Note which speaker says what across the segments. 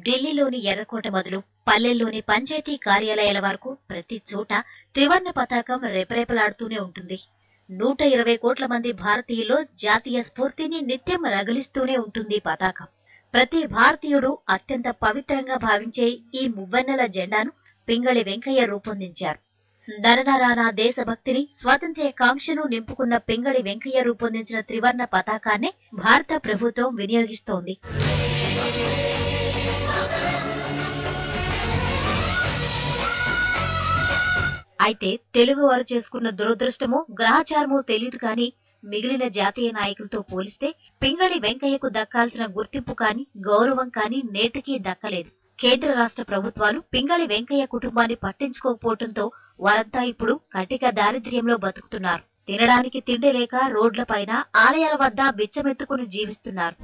Speaker 1: ఢిల్లీలోని ఎర్రకోట మొదలు పల్లెల్లోని పంచాయతీ కార్యాలయాల వరకు ప్రతి చోట త్రివర్ణ పతాకం రెపరెపలాడుతూనే ఉంటుంది నూట ఇరవై కోట్ల మంది భారతీయుల్లో జాతీయ స్ఫూర్తిని నిత్యం రగిలిస్తూనే ఉంటుంది ఈ పతాకం ప్రతి భారతీయుడు అత్యంత పవిత్రంగా భావించే ఈ మువ్వన్నెల జెండాను పింగళి వెంకయ్య రూపొందించారు నరనరాన దేశభక్తిని స్వాతంత్ర్య కాంక్షను నింపుకున్న పింగళి వెంకయ్య రూపొందించిన త్రివర్ణ పతాకాన్ని భారత ప్రభుత్వం వినియోగిస్తోంది అయితే తెలుగు వారు చేసుకున్న దురదృష్టమో గ్రహచారమో తెలియదు కానీ మిగిలిన జాతీయ నాయకులతో పోలిస్తే పింగళి వెంకయ్యకు దక్కాల్సిన గుర్తింపు కాని గౌరవం కాని నేటికీ దక్కలేదు కేంద్ర రాష్ట్ర ప్రభుత్వాలు పింగళి వెంకయ్య కుటుంబాన్ని పట్టించుకోకపోవడంతో వారంతా ఇప్పుడు కటిక దారిద్ర్యంలో బతుకుతున్నారు తినడానికి తిండి లేక రోడ్లపైన ఆలయాల వద్ద బిచ్చమెత్తుకుని జీవిస్తున్నారు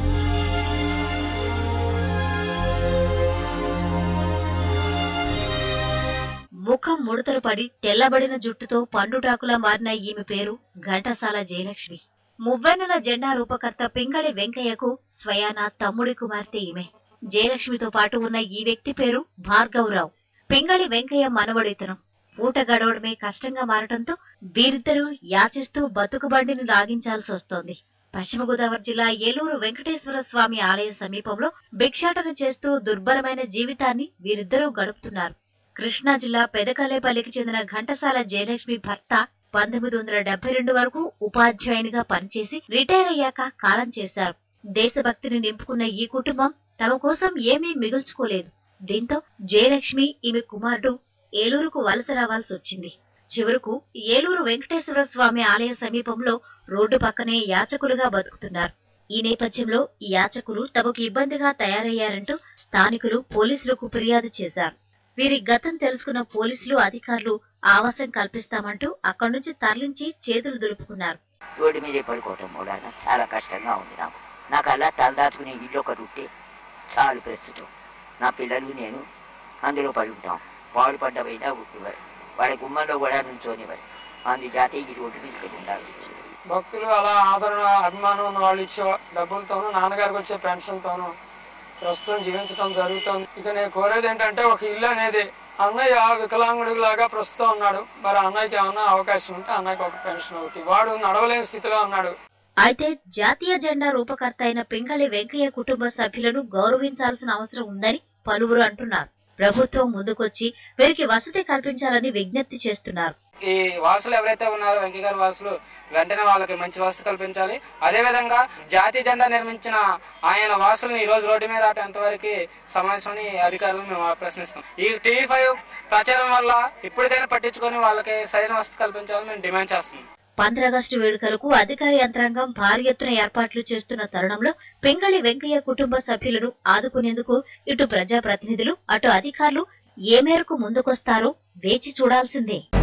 Speaker 1: ముఖం ముడతలు పడి తెల్లబడిన జుట్టుతో పండుటాకులా మారిన ఈమె పేరు ఘంటసాల జయలక్ష్మి మువ్వెన్నెల జెండా రూపకర్త పింగళి వెంకయ్యకు స్వయాన తమ్ముడి కుమార్తె ఈమె జయలక్ష్మితో పాటు ఉన్న ఈ వ్యక్తి పేరు భార్గవరావు పింగళి వెంకయ్య మనవడితనం పూట గడవడమే కష్టంగా మారటంతో వీరిద్దరూ యాచిస్తూ బతుకుబండిని లాగించాల్సి వస్తోంది పశ్చిమ గోదావరి జిల్లా ఏలూరు వెంకటేశ్వర స్వామి ఆలయ సమీపంలో భిక్షాటన చేస్తూ దుర్భరమైన జీవితాన్ని వీరిద్దరూ గడుపుతున్నారు కృష్ణా జిల్లా పెదకలేపల్లికి చెందిన ఘంటసాల జయలక్ష్మి భర్త పంతొమ్మిది వందల డెబ్బై రెండు వరకు ఉపాధ్యాయునిగా పనిచేసి రిటైర్ అయ్యాక కాలం చేశారు దేశభక్తిని నింపుకున్న ఈ కుటుంబం తమ కోసం ఏమీ మిగుల్చుకోలేదు దీంతో జయలక్ష్మి ఈమె కుమారుడు ఏలూరుకు వలస రావాల్సి వచ్చింది చివరకు ఏలూరు వెంకటేశ్వర స్వామి ఆలయ సమీపంలో రోడ్డు పక్కనే యాచకులుగా బతుకుతున్నారు ఈ నేపథ్యంలో ఈ యాచకులు తమకు ఇబ్బందిగా తయారయ్యారంటూ స్థానికులు పోలీసులకు ఫిర్యాదు చేశారు వీరి గతం తెలుసుకున్న పోలీసులు అధికారులు ఆవాసం కల్పిస్తామంటూ అక్కడి నుంచి తరలించి చేతులు దులుపుకున్నారు
Speaker 2: రోడ్డు మీదే పడుకోవటం కూడా చాలా కష్టంగా ఉంది నాకు నాకు అలా తలదాచుకునే ఇల్లు ఒకటి ఉంటే చాలు ప్రస్తుతం నా పిల్లలు నేను అందులో పడి ఉంటాం పాడు పడ్డ పోయినా ఉండేవారు వాళ్ళ గుమ్మంలో కూడా నుంచోనివారు అందు జాతి ఈ రోడ్డు మీదకి ఉండాలి
Speaker 3: భక్తులు అలా ఆదరణ అభిమానం ఉన్న వాళ్ళు ఇచ్చే డబ్బులతోనూ నాన్నగారికి వచ్చే పెన్షన్తోనూ ప్రస్తుతం జీవించడం జరుగుతుంది ఇక నేను కోరేది ఏంటంటే ఒక ఇల్లు అనేది అన్నయ్య వికలాంగుడిలాగా ప్రస్తుతం ఉన్నాడు మరి అన్నయ్యకి ఏమన్నా అవకాశం ఉంటే అన్నయ్యకి ఒక పెన్షన్ ఒకటి వాడు నడవలేని స్థితిలో ఉన్నాడు
Speaker 1: అయితే జాతీయ జెండా రూపకర్త అయిన పింగళి వెంకయ్య కుటుంబ సభ్యులను గౌరవించాల్సిన అవసరం ఉందని పలువురు అంటున్నారు ప్రభుత్వం ముందుకొచ్చి వీరికి వసతి కల్పించాలని విజ్ఞప్తి చేస్తున్నారు
Speaker 4: ఈ వారసులు ఎవరైతే ఉన్నారో వెంకయ్య గారి వారసులు వెంటనే వాళ్ళకి మంచి వసతి కల్పించాలి అదే విధంగా జాతీయ జెండా నిర్మించిన ఆయన వారసులను ఈ రోజు రోడ్డు మీద రావటం ఎంతవరకు సమావేశంలోని అధికారులను మేము ప్రశ్నిస్తాం ఈ టీవీ ఫైవ్ ప్రచారం వల్ల ఇప్పటికైనా పట్టించుకొని వాళ్ళకి సరైన వసతి కల్పించాలని మేము డిమాండ్ చేస్తున్నాం
Speaker 1: పంద్రాగస్టు వేడుకలకు అధికార యంత్రాంగం భారీ ఎత్తున ఏర్పాట్లు చేస్తున్న తరుణంలో పింగళి వెంకయ్య కుటుంబ సభ్యులను ఆదుకునేందుకు ఇటు ప్రజాప్రతినిధులు అటు అధికారులు ఏ మేరకు ముందుకొస్తారో వేచి చూడాల్సిందే